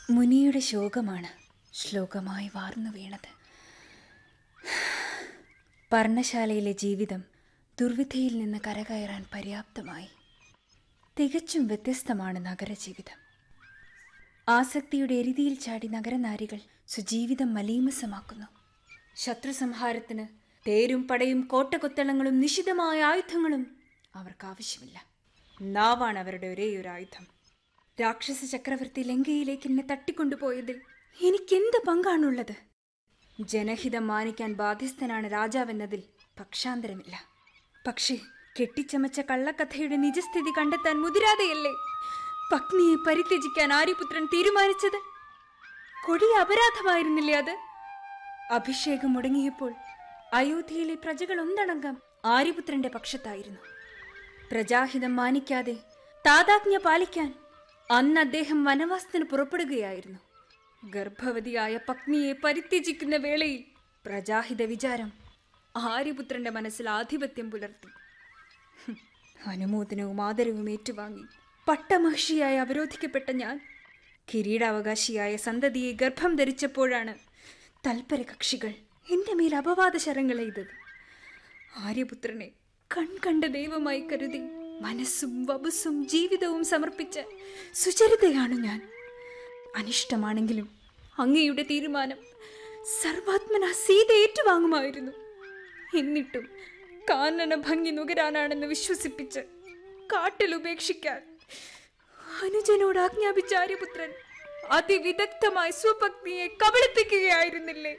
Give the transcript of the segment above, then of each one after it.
മുനിയുടെ ശോകമാണ് ശ്ലോകമായി വാർന്നു വീണത് പർണശാലയിലെ ജീവിതം ദുർവിധിയിൽ നിന്ന് കരകയറാൻ പര്യാപ്തമായി തികച്ചും വ്യത്യസ്തമാണ് നഗരജീവിതം ആസക്തിയുടെ എരുതിയിൽ ചാടി നഗരനാരികൾ സുജീവിതം മലീമസമാക്കുന്നു ശത്രുസംഹാരത്തിന് തേരും പടയും കോട്ടകൊത്തളങ്ങളും നിശിതമായ ആയുധങ്ങളും അവർക്ക് ആവശ്യമില്ല നാവാണ് അവരുടെ ഒരേയൊരു ആയുധം രാക്ഷസ ചക്രവർത്തി ലങ്കയിലേക്ക് എന്നെ തട്ടിക്കൊണ്ടുപോയതിൽ എനിക്കെന്ത് പങ്കാണുള്ളത് ജനഹിതം മാനിക്കാൻ ബാധ്യസ്ഥനാണ് രാജാവെന്നതിൽ പക്ഷാന്തരമില്ല പക്ഷേ കെട്ടിച്ചമച്ച കള്ളക്കഥയുടെ നിജസ്ഥിതി കണ്ടെത്താൻ മുതിരാതെയല്ലേ പത്നിയെ പരിത്യജിക്കാൻ ആര്യപുത്രൻ തീരുമാനിച്ചത് കൊടിയ അപരാധമായിരുന്നില്ലേ അത് അഭിഷേകം മുടങ്ങിയപ്പോൾ അയോധ്യയിലെ പ്രജകൾ ഒന്നടങ്കം ആര്യപുത്രന്റെ പക്ഷത്തായിരുന്നു പ്രജാഹിതം മാനിക്കാതെ താതാജ്ഞ പാലിക്കാൻ അന്ന് അദ്ദേഹം വനവാസത്തിന് പുറപ്പെടുകയായിരുന്നു ഗർഭവതിയായ പത്നിയെ പരിത്യജിക്കുന്ന വേളയിൽ പ്രജാഹിത വിചാരം ആര്യപുത്രന്റെ മനസ്സിൽ ആധിപത്യം പുലർത്തി ഹും, അനുമോദനവും ആദരവും ഏറ്റുവാങ്ങി പട്ടമഹിഷിയായി അവരോധിക്കപ്പെട്ട ഞാൻ കിരീടാവകാശിയായ സന്തതിയെ ഗർഭം ധരിച്ചപ്പോഴാണ് തൽപര കക്ഷികൾ എന്റെ മേൽ അപവാദ ശരങ്ങളെയ്തത് ആര്യപുത്രനെ കൺകണ്ട ദൈവമായി കരുതി മനസ്സും വപസ്സും ജീവിതവും സമർപ്പിച്ച സുചരിതയാണ് ഞാൻ അനിഷ്ടമാണെങ്കിലും അങ്ങയുടെ തീരുമാനം സർവാത്മന സീത ഏറ്റുവാങ്ങുമായിരുന്നു എന്നിട്ടും കാനന ഭംഗി നുകരാനാണെന്ന് വിശ്വസിപ്പിച്ച് കാട്ടിൽ ഉപേക്ഷിക്കാൻ അനുജനോട് ആജ്ഞാപിച്ച ആര്യപുത്രൻ അതിവിദഗ്ധമായി സ്വപത്നിയെ കബളിപ്പിക്കുകയായിരുന്നില്ലേ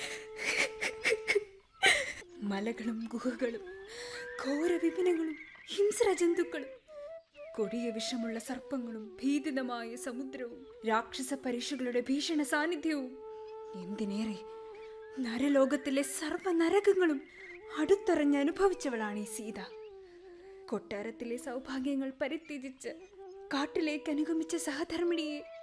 മലകളും ഗുഹകളും ഘോര വിപിനങ്ങളും ഹിംസ്ര ജന്തുക്കളും കൊടിയ വിഷമുള്ള സർപ്പങ്ങളും ഭീതിതമായ സമുദ്രവും രാക്ഷസ പരീക്ഷകളുടെ ഭീഷണ സാന്നിധ്യവും എന്തിനേറെ നരലോകത്തിലെ സർവ്വ നരകങ്ങളും അടുത്തറിഞ്ഞ് അനുഭവിച്ചവളാണ് ഈ സീത കൊട്ടാരത്തിലെ സൗഭാഗ്യങ്ങൾ പരിത്യജിച്ച് കാട്ടിലേക്ക് അനുഗമിച്ച സഹധർമ്മിണിയെ